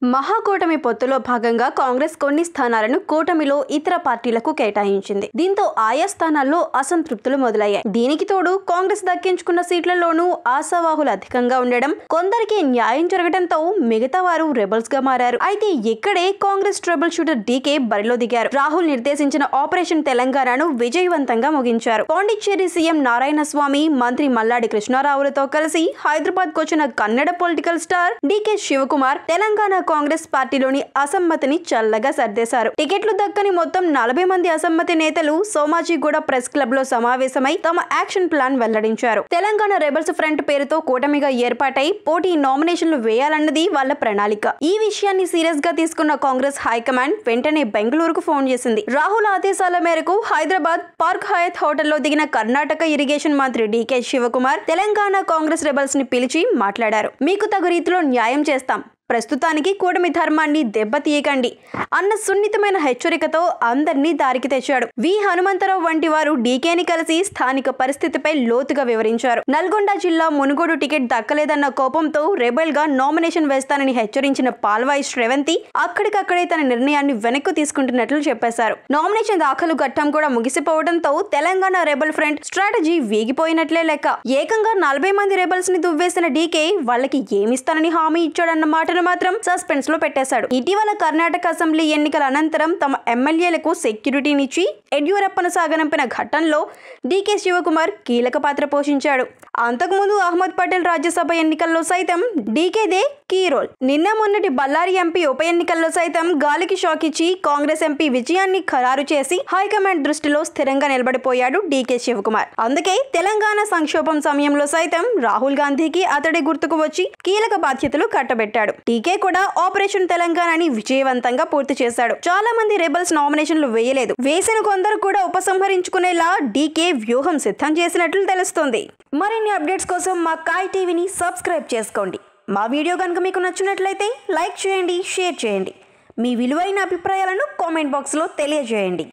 మహాకూటమి పొత్తులో భాగంగా కాంగ్రెస్ కొన్ని స్థానాలను కూటమిలో ఇతర పార్టీలకు కేటాయించింది దీంతో ఆయా స్థానాల్లో అసంతృప్తులు మొదలయ్యాయి దీనికి తోడు కాంగ్రెస్ దక్కించుకున్న సీట్లలోనూ ఆశావాహులు అధికంగా ఉండడం కొందరికి న్యాయం జరగడంతో మిగతా వారు రెబల్స్ గా మారారు అయితే ఇక్కడే కాంగ్రెస్ ట్రబుల్ షూటర్ డీకే బరిలో దిగారు రాహుల్ నిర్దేశించిన ఆపరేషన్ తెలంగాణను విజయవంతంగా ముగించారు పాండిచ్చేరి సీఎం నారాయణ స్వామి మంత్రి మల్లాడి కృష్ణారావులతో కలిసి హైదరాబాద్ వచ్చిన Kannada political star DK Shivakumar Telangana Congress పార్టీలోని అసమ్మతిని చల్లగా సర్దేశారు టికెట్లు దక్కని మొత్తం నలభై మంది అసమ్మతి నేతలు సోమాజిగూడ ప్రెస్ క్లబ్ లో సమావేశమై తమ యాక్షన్ ప్లాన్ వెల్లడించారు తెలంగాణ రెబల్స్ ఫ్రంట్ పేరుతో కూటమిగా ఏర్పాటై పోటీ నామినేషన్లు వేయాలన్నది వాళ్ళ ప్రణాళిక ఈ విషయాన్ని సీరియస్ గా తీసుకున్న కాంగ్రెస్ హైకమాండ్ వెంటనే బెంగళూరుకు ఫోన్ చేసింది రాహుల్ ఆదేశాల మేరకు హైదరాబాద్ పార్క్ హయత్ హోటల్లో దిగిన కర్ణాటక ఇరిగేషన్ మంత్రి డీకే శివకుమార్ తెలంగాణ కాంగ్రెస్ రెబల్స్ ని పిలిచి మాట్లాడారు మీకు తగు రీతిలో న్యాయం చేస్తాం ప్రస్తుతానికి కూటమి ధర్మాన్ని దెబ్బతీయకండి అన్న సున్నితమైన హెచ్చరికతో అందరినీ దారికి తెచ్చాడు వి హనుమంతరావు వంటి వారు డీకేని కలిసి స్థానిక పరిస్థితిపై లోతుగా వివరించారు నల్గొండ జిల్లా మునుగోడు టికెట్ దక్కలేదన్న కోపంతో రెబెల్ గా నామినేషన్ వేస్తానని హెచ్చరించిన పాల్వాయి శ్రవంతి అక్కడికక్కడే తన నిర్ణయాన్ని వెనక్కు తీసుకుంటున్నట్లు చెప్పేశారు నామినేషన్ దాఖలు ఘట్టం కూడా ముగిసిపోవడంతో తెలంగాణ రెబల్ ఫ్రంట్ స్ట్రాటజీ వీగిపోయినట్లే లెక్క ఏకంగా నలభై మంది రెబల్స్ ని దువ్వేసిన డీకే వాళ్ళకి ఏమిస్తానని హామీ ఇచ్చాడన్న మాటను మాత్రం సస్పెన్స్ లో పెట్టేశాడు ఇటీవల కర్ణాటక అసెంబ్లీ ఎన్నికల అనంతరం తమ ఎమ్మెల్యేలకు సెక్యూరిటీనిచ్చి యడ్యూరప్పను సాగనంపిన ఘట్టంలో డీకే శివకుమార్ కీలక పాత్ర పోషించాడు అంతకుముందు అహ్మద్ పటేల్ రాజ్యసభ ఎన్నికల్లో సైతం డీకేదే కీ రోల్ నిన్న మొన్నటి బళ్ళారి ఎంపీ ఉప ఎన్నికల్లో సైతం గాలికి షాక్ ఇచ్చి కాంగ్రెస్ ఎంపీ విజయాన్ని ఖరారు చేసి హైకమాండ్ దృష్టిలో స్థిరంగా నిలబడిపోయాడు డీకే శివకుమార్ అందుకే తెలంగాణ సంక్షోభం సమయంలో సైతం రాహుల్ గాంధీకి అతడి గుర్తుకు వచ్చి కీలక బాధ్యతలు కట్టబెట్టాడు టీకే కూడా ఆపరేషన్ తెలంగాణని విజయవంతంగా పూర్తి చేశాడు చాలా మంది రెబల్స్ నామినేషన్లు వేయలేదు వేసిన కొందరు కూడా ఉపసంహరించుకునేలా డీకే వ్యూహం సిద్ధం చేసినట్లు తెలుస్తోంది మరిన్ని అప్డేట్స్ కోసం మా కాయ్ టీవీని సబ్స్క్రైబ్ చేసుకోండి మా వీడియో కనుక మీకు నచ్చినట్లయితే లైక్ చేయండి షేర్ చేయండి మీ విలువైన అభిప్రాయాలను కామెంట్ బాక్స్లో తెలియజేయండి